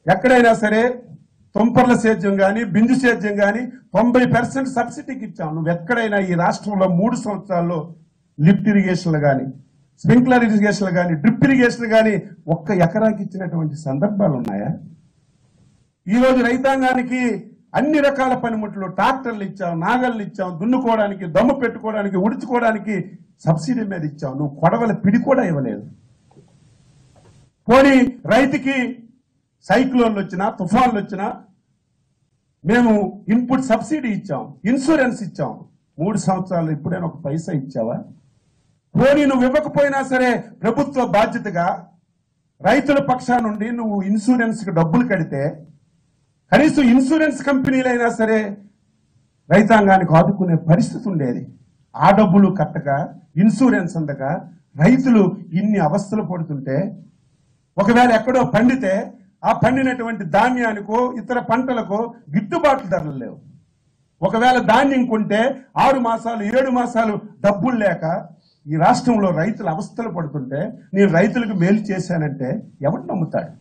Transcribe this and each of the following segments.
ఎక్కడైనా సరే తుంపర్ల సేద్యం కానీ బిందు సేద్యం కానీ తొంభై పర్సెంట్ సబ్సిడీకి ఇచ్చాం నువ్వు ఎక్కడైనా ఈ రాష్ట్రంలో మూడు సంవత్సరాల్లో లిఫ్ట్ ఇరిగేషన్లు కానీ స్ప్రింక్లర్ ఇరిగేషన్లు కానీ డ్రిప్ ఇరిగేషన్ కానీ ఒక్క ఎకరాకి ఇచ్చినటువంటి సందర్భాలు ఉన్నాయా ఈ రోజు రైతాంగానికి అన్ని రకాల పనిముట్లు ట్రాక్టర్లు ఇచ్చాం నాగళ్ళు ఇచ్చాం దున్నుకోవడానికి దమ్ము పెట్టుకోవడానికి ఉడుచుకోవడానికి సబ్సిడీ మీద ఇచ్చాం నువ్వు కొడవల పిడి కూడా ఇవ్వలేదు పోనీ రైతుకి సైక్లోన్లు వచ్చినా తుఫాన్లు వచ్చినా మేము ఇన్పుట్ సబ్సిడీ ఇచ్చాం ఇన్సూరెన్స్ ఇచ్చాం మూడు సంవత్సరాలు ఇప్పుడైనా ఒక పైసా ఇచ్చావా పోనీ నువ్వు ఇవ్వకపోయినా సరే ప్రభుత్వ బాధ్యతగా రైతుల పక్షా నుండి నువ్వు ఇన్సూరెన్స్ కి డబ్బులు కడితే కనీసం ఇన్సూరెన్స్ కంపెనీలైనా సరే రైతాంగానికి ఆదుకునే పరిస్థితి ఉండేది ఆ డబ్బులు కట్టక ఇన్సూరెన్స్ అందక రైతులు ఇన్ని అవస్థలు పడుతుంటే ఒకవేళ ఎక్కడో పండితే ఆ పండినటువంటి ధాన్యానికో ఇతర పంటలకో గిట్టుబాటు ధరలు లేవు ఒకవేళ ధాన్యం కొంటే ఆరు మాసాలు ఏడు మాసాలు డబ్బులు లేక ఈ రాష్ట్రంలో రైతులు అవస్థలు పడుతుంటే నేను రైతులకు మేలు చేశానంటే ఎవరు నమ్ముతాడు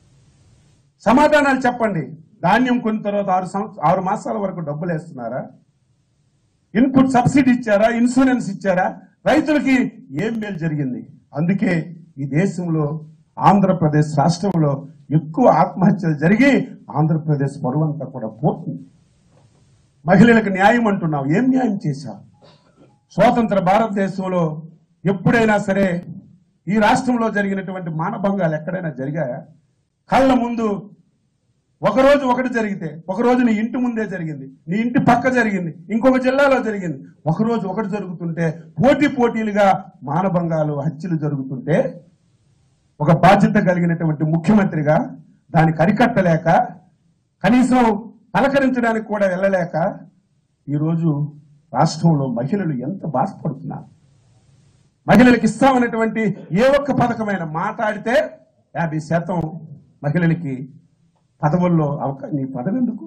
సమాధానాలు చెప్పండి ధాన్యం కొన్న తర్వాత ఆరు సంవత్సరం ఆరు మాసాల వరకు డబ్బులు వేస్తున్నారా ఇన్పుట్ సబ్సిడీ ఇచ్చారా ఇన్సూరెన్స్ ఇచ్చారా రైతులకి ఏం మేలు జరిగింది అందుకే ఈ దేశంలో ఆంధ్రప్రదేశ్ రాష్ట్రంలో ఎక్కువ ఆత్మహత్యలు జరిగి ఆంధ్రప్రదేశ్ పరువంతా కూడా పోతుంది మహిళలకు న్యాయం అంటున్నావు ఏం న్యాయం చేశావు స్వాతంత్ర భారతదేశంలో ఎప్పుడైనా సరే ఈ రాష్ట్రంలో జరిగినటువంటి మానభంగాలు ఎక్కడైనా జరిగాయా కళ్ళ ముందు ఒక రోజు ఒకటి జరిగితే ఒక రోజు నీ ఇంటి ముందే జరిగింది నీ ఇంటి పక్క జరిగింది ఇంకొక జిల్లాలో జరిగింది ఒక రోజు ఒకటి జరుగుతుంటే పోటీ పోటీలుగా మానభంగాలు హత్యలు జరుగుతుంటే ఒక బాధ్యత కలిగినటువంటి ముఖ్యమంత్రిగా దానికి అరికట్టలేక కనీసం పలకరించడానికి కూడా వెళ్ళలేక ఈరోజు రాష్ట్రంలో మహిళలు ఎంత బాధపడుతున్నారు మహిళలకు ఇస్తామన్నటువంటి ఏ ఒక్క పథకమైన మాట్లాడితే యాభై శాతం మహిళలకి పదవుల్లో అవకా నీ పదవి ఎందుకు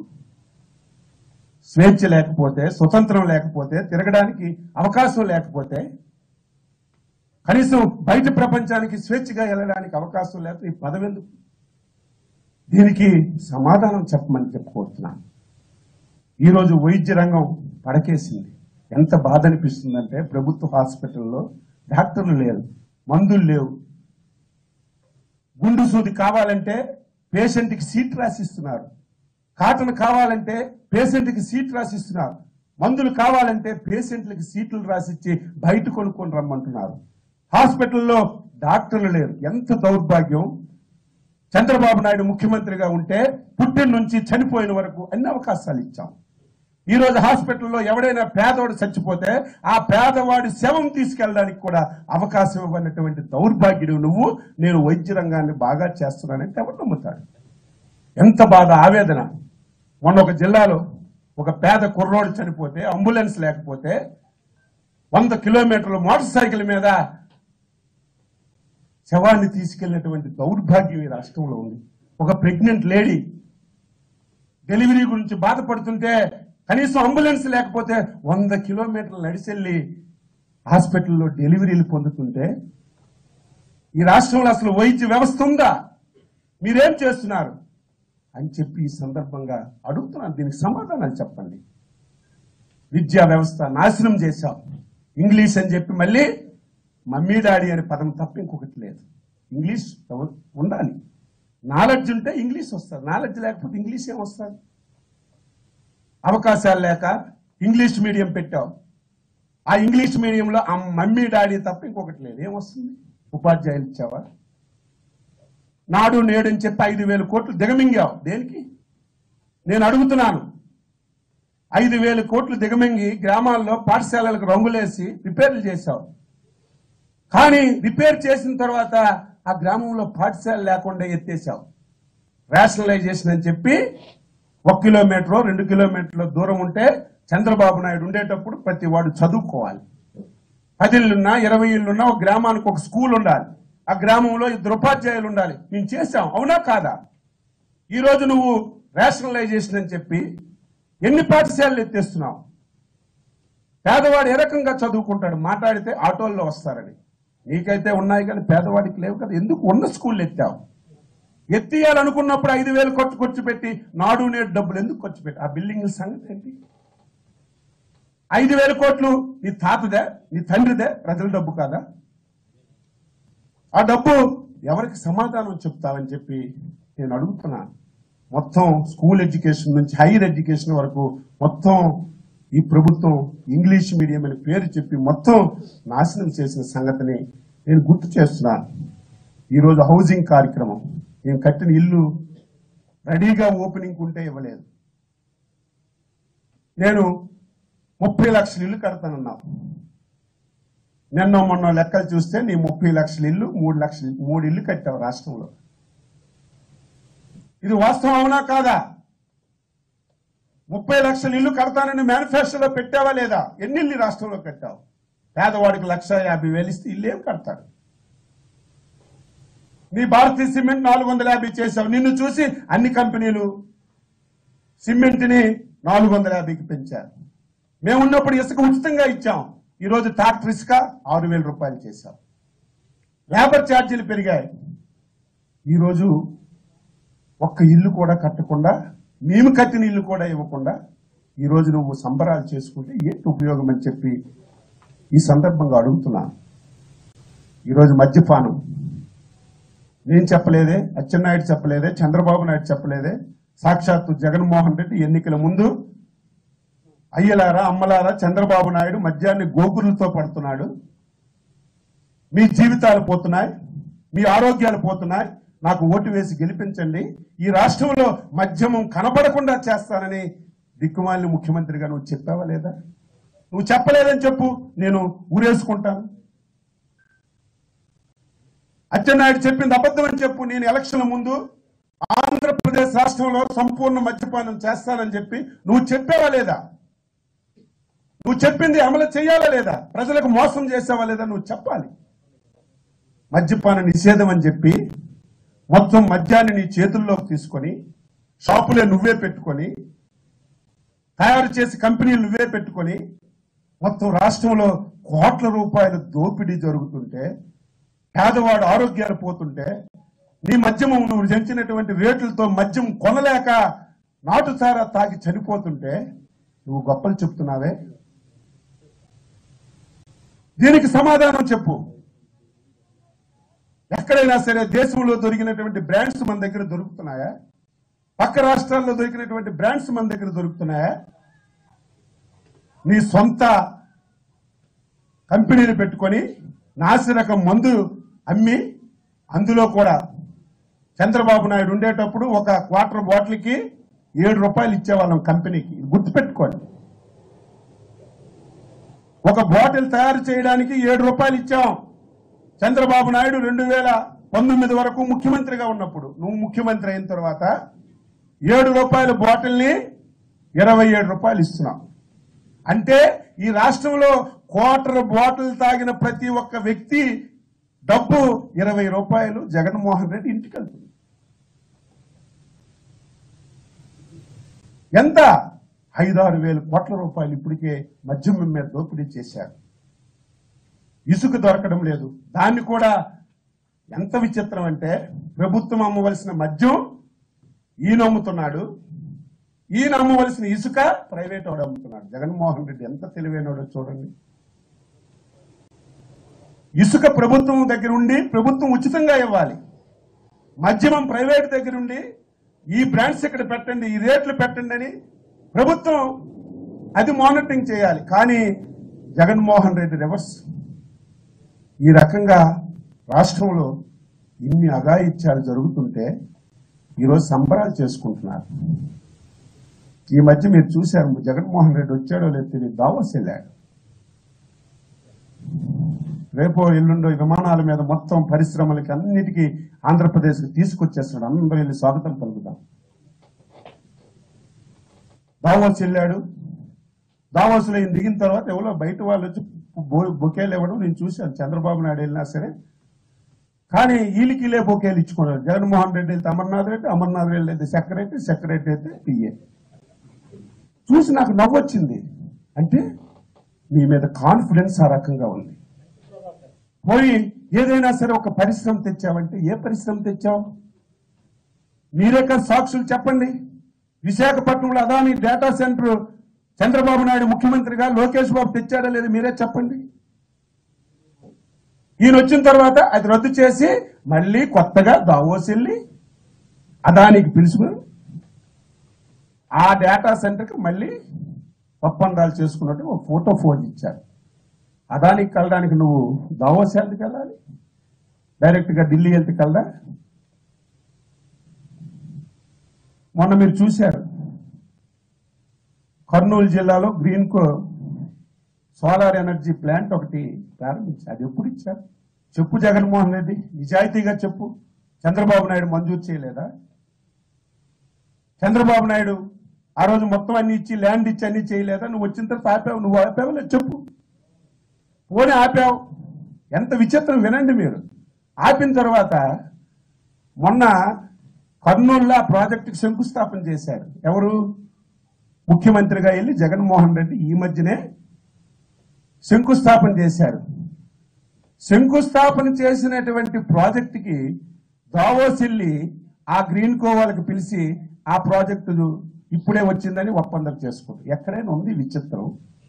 స్వేచ్ఛ లేకపోతే స్వతంత్రం లేకపోతే తిరగడానికి అవకాశం లేకపోతే కనీసం బయట ప్రపంచానికి స్వేచ్ఛగా వెళ్ళడానికి అవకాశం లేక ఈ పదవి ఎందుకు దీనికి సమాధానం చెప్పమని చెప్పుకోతున్నాను ఈరోజు వైద్య రంగం పడకేసింది ఎంత బాధ అనిపిస్తుందంటే ప్రభుత్వ హాస్పిటల్లో డాక్టర్లు లేరు మందులు లేవు గుండు సూది కావాలంటే పేషెంట్కి సీట్ రాసిస్తున్నారు కాటన్ కావాలంటే పేషెంట్కి సీట్ రాసిస్తున్నారు మందులు కావాలంటే పేషెంట్లకి సీట్లు రాసిచ్చి బయట కొనుక్కొని రమ్మంటున్నారు హాస్పిటల్లో డాక్టర్లు లేరు ఎంత దౌర్భాగ్యం చంద్రబాబు నాయుడు ముఖ్యమంత్రిగా ఉంటే పుట్టిన నుంచి చనిపోయిన వరకు అన్ని అవకాశాలు ఇచ్చాం ఈ రోజు హాస్పిటల్లో ఎవడైనా పేదవాడు చచ్చిపోతే ఆ పేదవాడి శవం తీసుకెళ్ళడానికి కూడా అవకాశం ఇవ్వనటువంటి దౌర్భాగ్యుడు నువ్వు నేను వైద్య రంగాన్ని బాగా చేస్తున్నానంటే ఎవరు నమ్ముతాడు ఎంత బాధ ఆవేదన మొన్న ఒక జిల్లాలో ఒక పేద కుర్రోడు చనిపోతే అంబులెన్స్ లేకపోతే వంద కిలోమీటర్ల మోటార్ సైకిల్ మీద శవాన్ని తీసుకెళ్లినటువంటి దౌర్భాగ్యం ఈ రాష్ట్రంలో ఉంది ఒక ప్రెగ్నెంట్ లేడీ డెలివరీ గురించి బాధపడుతుంటే కనీసం అంబులెన్స్ లేకపోతే వంద కిలోమీటర్లు నడిచెళ్ళి హాస్పిటల్లో డెలివరీలు పొందుతుంటే ఈ రాష్ట్రంలో అసలు వైద్య వ్యవస్థ ఉందా మీరేం చేస్తున్నారు అని చెప్పి ఈ సందర్భంగా అడుగుతున్నాను దీనికి సమాధానాలు చెప్పండి విద్యా వ్యవస్థ నాశనం చేశాం ఇంగ్లీష్ అని చెప్పి మళ్ళీ మమ్మీ డాడీ అనే పదం తప్ప ఇంకొకటి లేదు ఇంగ్లీష్ ఎవ- ఉండాలి నాలెడ్జ్ ఉంటే ఇంగ్లీష్ వస్తుంది నాలెడ్జ్ లేకపోతే ఇంగ్లీష్ ఏం వస్తుంది అవకాశాలు లేక ఇంగ్లీష్ మీడియం పెట్టావు ఆ ఇంగ్లీష్ మీడియంలో ఆ మమ్మీ డాడీ తప్ప ఇంకొకటి లేదు ఏమొస్తుంది ఉపాధ్యాయులు ఇచ్చావా నాడు నేడు అని చెప్పి ఐదు వేల కోట్లు దిగమింగావు దేనికి నేను అడుగుతున్నాను ఐదు వేల కోట్లు దిగమింగి గ్రామాల్లో పాఠశాలలకు రంగులేసి రిపేర్లు చేశావు కానీ రిపేర్ చేసిన తర్వాత ఆ గ్రామంలో పాఠశాల లేకుండా ఎత్తేసావు రేషనలైజేషన్ అని చెప్పి ఒక కిలోమీటర్ రెండు కిలోమీటర్ల దూరం ఉంటే చంద్రబాబు నాయుడు ఉండేటప్పుడు ప్రతి వాడు చదువుకోవాలి పది ఇళ్ళున్నా ఇరవై ఇళ్ళున్నా ఒక గ్రామానికి ఒక స్కూల్ ఉండాలి ఆ గ్రామంలో ఇద్దరు ఉపాధ్యాయులు ఉండాలి మేము చేశాం అవునా కాదా ఈ రోజు నువ్వు రేషనలైజేషన్ అని చెప్పి ఎన్ని పాఠశాలలు ఎత్తేస్తున్నావు పేదవాడు ఏ రకంగా చదువుకుంటాడు మాట్లాడితే ఆటోల్లో వస్తారని నీకైతే ఉన్నాయి కానీ పేదవాడికి లేవు కదా ఎందుకు ఉన్న స్కూల్ ఎత్తావు ఎత్తియాలనుకున్నప్పుడు ఐదు వేలు ఖర్చు ఖర్చు పెట్టి నాడు నేడు డబ్బులు ఎందుకు ఖర్చు పెట్టి ఆ బిల్డింగ్ సంగతి ఏంటి ఐదు వేల కోట్లు నీ తాతదే నీ తండ్రిదే ప్రజల డబ్బు కాదా ఆ డబ్బు ఎవరికి సమాధానం చెప్తావని చెప్పి నేను అడుగుతున్నాను మొత్తం స్కూల్ ఎడ్యుకేషన్ నుంచి హైయర్ ఎడ్యుకేషన్ వరకు మొత్తం ఈ ప్రభుత్వం ఇంగ్లీష్ మీడియం అని పేరు చెప్పి మొత్తం నాశనం చేసిన సంగతిని నేను గుర్తు చేస్తున్నాను ఈరోజు హౌసింగ్ కార్యక్రమం నేను కట్టిన ఇల్లు రెడీగా ఓపెనింగ్ ఉంటే ఇవ్వలేదు నేను ముప్పై లక్షల ఇల్లు కడతానన్నావు నిన్న మొన్న లెక్కలు చూస్తే నీ ముప్పై లక్షల ఇల్లు మూడు లక్షల మూడు ఇల్లు కట్టావు రాష్ట్రంలో ఇది వాస్తవం అవునా కాదా ముప్పై లక్షల ఇల్లు కడతానని మేనిఫెస్టోలో పెట్టావా లేదా ఎన్ని ఇల్లు ఈ రాష్ట్రంలో కట్టావు పేదవాడికి లక్ష యాభై వేలు ఇస్తే ఇల్లు ఏం కడతాడు నీ భారతీయ సిమెంట్ నాలుగు వందల యాభై చేశావు నిన్ను చూసి అన్ని కంపెనీలు సిమెంట్ ని నాలుగు వందల యాభైకి పెంచారు మేము ఉన్నప్పుడు ఇసుక ఉచితంగా ఇచ్చాం ఈ రోజు ట్రాక్టర్ ఇసుక ఆరు వేల రూపాయలు చేశాం లేబర్ ఛార్జీలు పెరిగాయి ఈరోజు ఒక్క ఇల్లు కూడా కట్టకుండా మేము కట్టిన ఇల్లు కూడా ఇవ్వకుండా ఈ రోజు నువ్వు సంబరాలు చేసుకుంటే ఏంటి ఉపయోగం అని చెప్పి ఈ సందర్భంగా అడుగుతున్నాను ఈరోజు మద్యపానం నేను చెప్పలేదే అచ్చెన్నాయుడు చెప్పలేదే చంద్రబాబు నాయుడు చెప్పలేదే సాక్షాత్తు జగన్మోహన్ రెడ్డి ఎన్నికల ముందు అయ్యలారా అమ్మలారా చంద్రబాబు నాయుడు మద్యాన్ని గోగులతో పడుతున్నాడు మీ జీవితాలు పోతున్నాయి మీ ఆరోగ్యాలు పోతున్నాయి నాకు ఓటు వేసి గెలిపించండి ఈ రాష్ట్రంలో మద్యమం కనబడకుండా చేస్తానని దిక్కుమాలిన ముఖ్యమంత్రిగా నువ్వు చెప్పావా లేదా నువ్వు చెప్పలేదని చెప్పు నేను ఊరేసుకుంటాను అచ్చెన్నాయుడు చెప్పింది అబద్ధం అని చెప్పు నేను ఎలక్షన్ల ముందు ఆంధ్రప్రదేశ్ రాష్ట్రంలో సంపూర్ణ మద్యపానం చేస్తానని చెప్పి నువ్వు చెప్పావా లేదా నువ్వు చెప్పింది అమలు చేయాలా లేదా ప్రజలకు మోసం చేసావా లేదా నువ్వు చెప్పాలి మద్యపాన నిషేధం అని చెప్పి మొత్తం మద్యాన్ని నీ చేతుల్లోకి తీసుకొని షాపులే నువ్వే పెట్టుకొని తయారు చేసి కంపెనీలు నువ్వే పెట్టుకొని మొత్తం రాష్ట్రంలో కోట్ల రూపాయల దోపిడీ జరుగుతుంటే పేదవాడు ఆరోగ్యాలు పోతుంటే నీ మద్యము నువ్వు పెంచినటువంటి రేట్లతో మద్యం కొనలేక నాటుసారా తాగి చనిపోతుంటే నువ్వు గొప్పలు చెప్తున్నావే దీనికి సమాధానం చెప్పు ఎక్కడైనా సరే దేశంలో దొరికినటువంటి బ్రాండ్స్ మన దగ్గర దొరుకుతున్నాయా పక్క రాష్ట్రాల్లో దొరికినటువంటి బ్రాండ్స్ మన దగ్గర దొరుకుతున్నాయా నీ సొంత కంపెనీలు పెట్టుకొని నాసిరకం మందు అమ్మి అందులో కూడా చంద్రబాబు నాయుడు ఉండేటప్పుడు ఒక క్వార్టర్ బాటిల్కి ఏడు రూపాయలు ఇచ్చేవాళ్ళం కంపెనీకి ఇది గుర్తుపెట్టుకోండి ఒక బాటిల్ తయారు చేయడానికి ఏడు రూపాయలు ఇచ్చాం చంద్రబాబు నాయుడు రెండు వేల పంతొమ్మిది వరకు ముఖ్యమంత్రిగా ఉన్నప్పుడు నువ్వు ముఖ్యమంత్రి అయిన తర్వాత ఏడు రూపాయల బాటిల్ని ఇరవై ఏడు రూపాయలు ఇస్తున్నాం అంటే ఈ రాష్ట్రంలో క్వార్టర్ బాటిల్ తాగిన ప్రతి ఒక్క వ్యక్తి డబ్బు ఇరవై రూపాయలు జగన్మోహన్ రెడ్డి ఇంటికి వెళ్తుంది ఎంత ఐదారు వేల కోట్ల రూపాయలు ఇప్పటికే మద్యం మీద దోపిడీ చేశారు ఇసుక దొరకడం లేదు దాన్ని కూడా ఎంత విచిత్రం అంటే ప్రభుత్వం అమ్మవలసిన మద్యం ఈయన అమ్ముతున్నాడు ఈయన అమ్మవలసిన ఇసుక ప్రైవేట్ వాడు అమ్ముతున్నాడు జగన్మోహన్ రెడ్డి ఎంత తెలివైనడో చూడండి ఇసుక ప్రభుత్వం దగ్గర ఉండి ప్రభుత్వం ఉచితంగా ఇవ్వాలి మద్యమం ప్రైవేట్ దగ్గర ఉండి ఈ బ్రాండ్స్ ఇక్కడ పెట్టండి ఈ రేట్లు పెట్టండి అని ప్రభుత్వం అది మానిటరింగ్ చేయాలి కానీ జగన్మోహన్ రెడ్డి రివర్స్ ఈ రకంగా రాష్ట్రంలో ఇన్ని అఘాయిత్యాలు జరుగుతుంటే ఈరోజు సంబరాలు చేసుకుంటున్నారు ఈ మధ్య మీరు చూశారు జగన్మోహన్ రెడ్డి వచ్చాడో లేదో తెలియదు దావోస్ వెళ్ళాడు రేపో ఎల్లుండో ఈ విమానాల మీద మొత్తం పరిశ్రమలకి అన్నిటికీ ఆంధ్రప్రదేశ్కి తీసుకొచ్చేస్తాడు అందరూ వెళ్ళి స్వాగతం పలుకుదాం దావోస్ వెళ్ళాడు దావోస్లో ఈయన దిగిన తర్వాత ఎవరో బయట వాళ్ళు వచ్చి బొ- బొకేలు ఇవ్వడం నేను చూశాను చంద్రబాబు నాయుడు వెళ్ళినా సరే కానీ వీళ్ళకిలే బొకేలు ఇచ్చుకున్నారు జగన్మోహన్ రెడ్డి వెళ్తే అమర్నాథ్ రెడ్డి అమర్నాథ్ రెడ్డి అయితే సెక్రటరీ సెక్రటరీ అయితే పిఏ చూసి నాకు నవ్వొచ్చింది అంటే నీ మీద కాన్ఫిడెన్స్ ఆ రకంగా ఉంది పోయి ఏదైనా సరే ఒక పరిశ్రమ తెచ్చావంటే ఏ పరిశ్రమ తెచ్చావు మీరే కదా సాక్షులు చెప్పండి విశాఖపట్నంలో అదాని డేటా సెంటర్ చంద్రబాబు నాయుడు ముఖ్యమంత్రిగా లోకేష్ బాబు తెచ్చాడా లేదు మీరే చెప్పండి ఈయన వచ్చిన తర్వాత అది రద్దు చేసి మళ్ళీ కొత్తగా దావోస్ వెళ్ళి అదానికి పిలుచుకుని ఆ డేటా సెంటర్కి మళ్ళీ ఒప్పందాలు చేసుకున్నట్టు ఒక ఫోటో ఫోన్ ఇచ్చారు అదానికి కలడానికి నువ్వు దావోస్ ఎందుకు వెళ్ళాలి డైరెక్ట్గా ఢిల్లీ వెళ్తే కలదా మొన్న మీరు చూశారు కర్నూలు జిల్లాలో Greenko solar energy plant ఒకటి ప్రారంభించారు అది ఎప్పుడు ఇచ్చారు చెప్పు జగన్మోహన్ రెడ్డి నిజాయితీగా చెప్పు చంద్రబాబు నాయుడు మంజూరు చేయలేదా చంద్రబాబు నాయుడు ఆ రోజు మొత్తం అన్ని ఇచ్చి ల్యాండ్ ఇచ్చి అన్ని చేయలేదా నువ్వు వచ్చిన తర్వాత ఆపావు నువ్వు ఆపావు లేదు చెప్పు పోనీ ఆపావు ఎంత విచిత్రం వినండి మీరు ఆపిన తర్వాత మొన్న కర్నూలులో ఆ ప్రాజెక్టుకి శంకుస్థాపన చేశారు ఎవరు ముఖ్యమంత్రిగా వెళ్ళి జగన్మోహన్ రెడ్డి ఈ మధ్యనే శంకుస్థాపన చేశారు శంకుస్థాపన చేసినటువంటి ప్రాజెక్టుకి దావోస్ వెళ్ళి ఆ గ్రీన్ కోవాలకు పిలిచి ఆ ప్రాజెక్టు ఇప్పుడే వచ్చిందని ఒప్పందం చేసుకుంటారు ఎక్కడైనా ఉంది విచిత్రం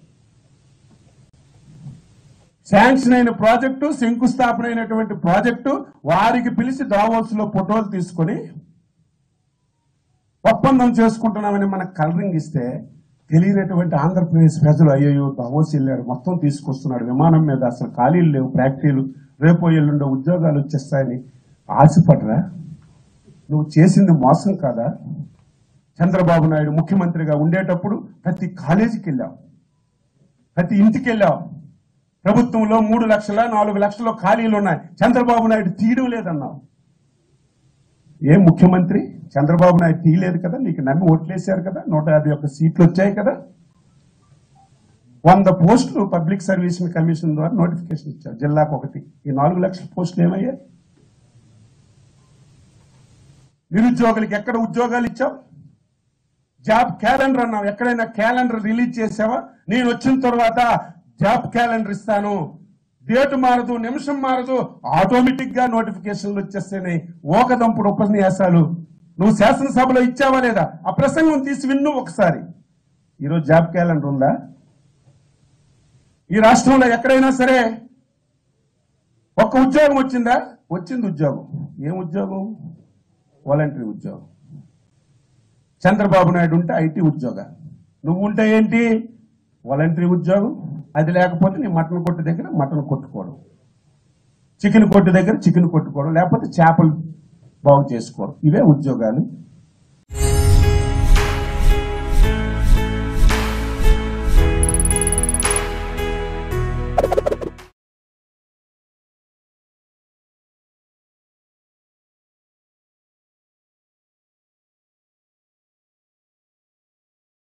శాంక్షన్ అయిన ప్రాజెక్టు శంకుస్థాపన అయినటువంటి ప్రాజెక్టు వారికి పిలిచి దావోస్ లో ఫోటోలు తీసుకొని ఒప్పందం చేసుకుంటున్నామని మనకు కలరింగ్ ఇస్తే తెలియనటువంటి ఆంధ్రప్రదేశ్ ప్రజలు అయ్యో దావోస్ వెళ్ళాడు మొత్తం తీసుకొస్తున్నాడు విమానం మీద అసలు ఖాళీలు లేవు ఫ్యాక్టరీలు రేపో ఎల్లుండో ఉద్యోగాలు వచ్చేస్తాయని ఆశపడరా నువ్వు చేసింది మోసం కాదా చంద్రబాబు నాయుడు ముఖ్యమంత్రిగా ఉండేటప్పుడు ప్రతి కాలేజీకి వెళ్ళావు ప్రతి ఇంటికి వెళ్ళావు ప్రభుత్వంలో మూడు లక్షల నాలుగు లక్షల ఖాళీలు ఉన్నాయి చంద్రబాబు నాయుడు తీయడం లేదన్నావు ఏ ముఖ్యమంత్రి చంద్రబాబు నాయుడు తీయలేదు కదా నీకు నమ్మి ఓట్లేశారు కదా నూట యాభై ఒక్క సీట్లు వచ్చాయి కదా వంద పోస్టులు పబ్లిక్ సర్వీస్ కమిషన్ ద్వారా నోటిఫికేషన్ ఇచ్చారు జిల్లాకు ఒకటి ఈ నాలుగు లక్షల పోస్టులు ఏమయ్యాయి నిరుద్యోగులకి ఎక్కడ ఉద్యోగాలు ఇచ్చావు జాబ్ క్యాలెండర్ అన్నావు ఎక్కడైనా క్యాలెండర్ రిలీజ్ చేసావా నేను వచ్చిన తర్వాత జాబ్ క్యాలెండర్ ఇస్తాను డేట్ మారదు నిమిషం మారదు ఆటోమేటిక్ గా నోటిఫికేషన్లు వచ్చేస్తాయి ఓకదంపుడు ఉపన్యాసాలు నువ్వు శాసనసభలో ఇచ్చావా లేదా ఆ ప్రసంగం తీసి విన్ను ఒకసారి ఈరోజు జాబ్ క్యాలెండర్ ఉందా ఈ రాష్ట్రంలో ఎక్కడైనా సరే ఒక్క ఉద్యోగం వచ్చిందా వచ్చింది ఉద్యోగం ఏం ఉద్యోగం వాలంటరీ ఉద్యోగం చంద్రబాబు నాయుడు ఉంటే ఐటీ ఉద్యోగం నువ్వు ఉంటే ఏంటి వాలంటరీ ఉద్యోగం అది లేకపోతే నీ మటన్ కొట్టు దగ్గర మటన్ కొట్టుకోవడం చికెన్ కొట్టు దగ్గర చికెన్ కొట్టుకోవడం లేకపోతే చేపలు బాగు చేసుకోవడం ఇవే ఉద్యోగాలు